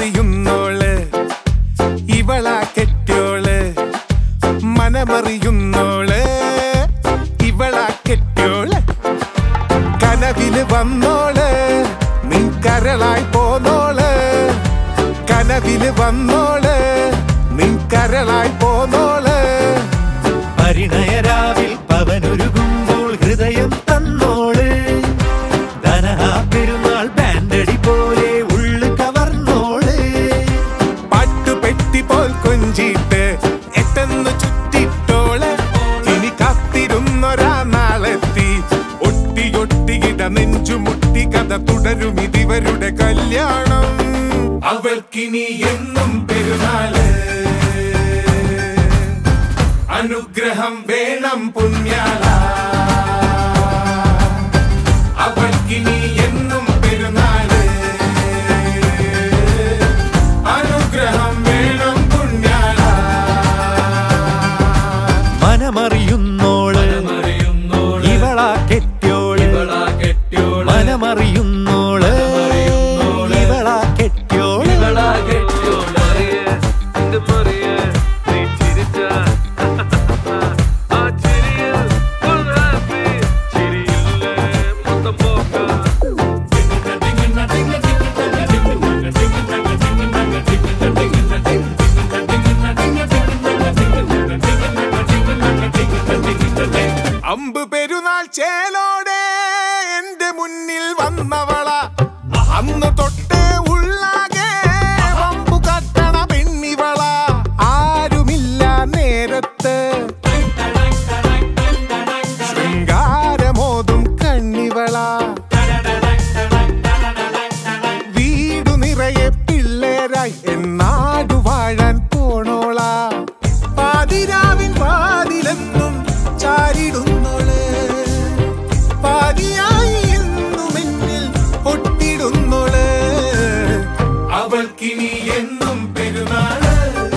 മനമറിയുന്നോള് ഇവളാ കെട്ടിയോള് മനമറിയുന്നോള് ഇവളാ കെട്ടിയോള് കനവില് വന്നോള് നിൻ കരളായി പോന്നോള് കനവില് വന്നോള് നിൻ കരളായി പോന്നോള് പരിണയരാവിൽ പവനൊരുകുമ്പോൾ ഹൃദയം തന്നോള് ധനഹാ പെരുന്നാൾ ബാൻഡടി പോലെ ഉള്ളു കവർന്നോള് പാട്ടുപെട്ടി പോൽ കൊഞ്ചിട്ട് എട്ടെന്ന് ചുറ്റിട്ടോള് ഇനി കാത്തിരുന്നൊരാ നാളെത്തി ഒട്ടിയൊട്ടിയിട നെഞ്ചുമുട്ടി കഥ തുടരും ഇതിവരുടെ കല്യാണം അവൾക്കിനി എന്നും പെരുന്നാള് അനുഗ്രഹം വേണം പുണ്യാള അവൾക്കിനി എന്നും പെരുന്നാള് അനുഗ്രഹം വേണം പുണ്യാള മനമറിയുന്നോള് ഇവളാ കെട്ടിയോള് മനമറിയുന്നോള് ഇവളാ കെട്ടിയോള് അമ്പ് പെരുന്നാൾ ചേലോടെ എന്റെ മുന്നിൽ വന്നവള അന്ന് തൊട്ടേ ഉള്ളാകെ വമ്പു കട്ടണ പെണ്ണിവള ആരുമില്ല നേരത്ത് ശൃംഗാരമോതും കണ്ണിവള വീടു നിറയെ പിള്ളേരായി എന്നാടു വാഴാൻ പോണോള പാതിരാവിൻ പാതിലെന്നും ചാരിടുന്നോള് പാതിയായി എന്നും എന്നിൽ പൊട്ടിടുന്നോള് അവൾക്കിനി എന്നും പെരുന്നാള്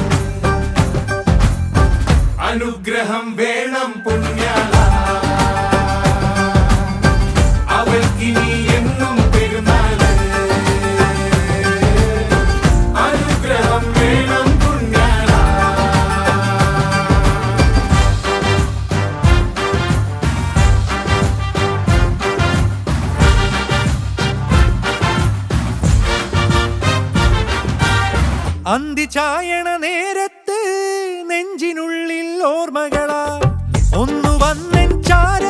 അനുഗ്രഹം വേണം പുണ്യാള അവൾക്കിനി എന്നും പെരുന്നാള് അനുഗ്രഹം വേണം പുണ്യാള അന്തി ചായണ നേരത്ത് നെഞ്ചിനുള്ളിൽ ഓർമ്മകളാ ഒന്നു വന്നെൻ ചാര